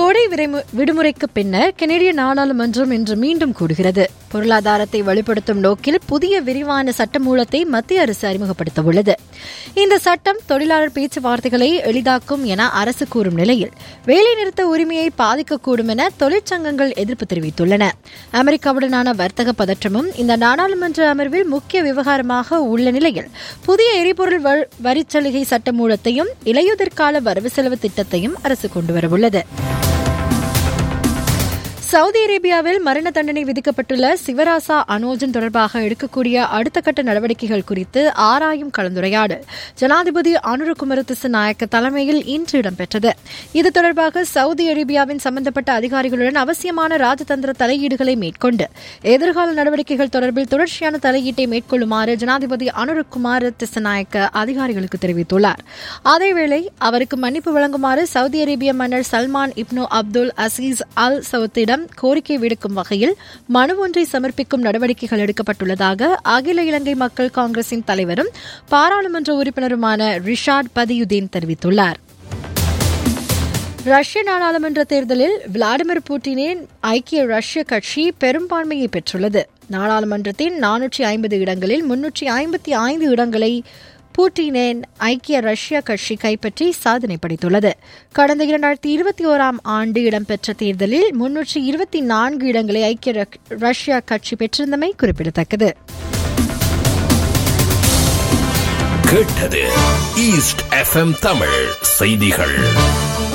கோடை விரைமு- விடுமுறைக்கு பின்னர் கெனடிய நாடாளுமன்றம் இன்று மீண்டும் கூடுகிறது பொருளாதாரத்தை வலுப்படுத்தும் நோக்கில் புதிய விரிவான சட்டமூலத்தை மத்திய அரசு அறிமுகப்படுத்த உள்ளது இந்த சட்டம் தொழிலாளர் பேச்சுவார்த்தைகளை எளிதாக்கும் என அரசு கூறும் நிலையில் வேலைநிறுத்த உரிமையை பாதிக்கக்கூடும் என தொழிற்சங்கங்கள் எதிர்ப்பு தெரிவித்துள்ளன அமெரிக்காவுடனான வர்த்தக பதற்றமும் இந்த நாடாளுமன்ற அமர்வில் முக்கிய விவகாரமாக உள்ள நிலையில் புதிய எரிபொருள் வ- வரிச்சலுகை சட்டமூலத்தையும் இலையுதிர்கால வரவு செலவு திட்டத்தையும் அரசு கொண்டுவரவுள்ளது சவுதி அரேபியாவில் மரண தண்டனை விதிக்கப்பட்டுள்ள சிவராசா அனோஜன் தொடர்பாக எடுக்கக்கூடிய அடுத்த கட்ட நடவடிக்கைகள் குறித்து ஆராயும் கலந்துரையாடல் ஜனாதிபதி அனுரகுமார திசநாயக்க தலைமையில் இன்று இடம்பெற்றது இது தொடர்பாக சவுதி அரேபியாவின் சம்பந்தப்பட்ட அதிகாரிகளுடன் அவசியமான ராஜதந்திர தலையீடுகளை மேற்கொண்டு எதிர்கால நடவடிக்கைகள் தொடர்பில் தொடர்ச்சியான தலையீட்டை மேற்கொள்ளுமாறு ஜனாதிபதி அனுரகுமார திசநாயக்க அதிகாரிகளுக்கு தெரிவித்துள்ளார் அதேவேளை அவருக்கு மன்னிப்பு வழங்குமாறு சவுதி அரேபிய மன்னர் சல்மான் இப்னு அப்துல் அசீஸ் அல் சவுத்திடம் கோரிக்கை விடுக்கும் வகையில் மனு ஒன்றை சமர்ப்பிக்கும் நடவடிக்கைகள் எடுக்கப்பட்டுள்ளதாக அகில இலங்கை மக்கள் காங்கிரசின் தலைவரும் பாராளுமன்ற உறுப்பினருமான ரிஷாட் பதியுதீன் தெரிவித்துள்ளார் ரஷ்ய நாடாளுமன்ற தேர்தலில் விளாடிமிர் புட்டினின் ஐக்கிய ரஷ்ய கட்சி பெரும்பான்மையை பெற்றுள்ளது நாடாளுமன்றத்தின் நானூற்றி ஐம்பது இடங்களில் முன்னூற்றி ஐம்பத்தி ஐந்து இடங்களை பூட்டினின் ஐக்கிய ரஷ்ய கட்சி கைப்பற்றி சாதனை படைத்துள்ளது கடந்த இரண்டாயிரத்தி இருபத்தி ஓராம் ஆண்டு இடம்பெற்ற தேர்தலில் முன்னூற்றி இருபத்தி நான்கு இடங்களை ஐக்கிய ரக்- ரஷ்யா கட்சி பெற்றிருந்தமை குறிப்பிடத்தக்கது கேட்டது ஈஸ்ட் எஃப்எம் தமிழ் செய்திகள்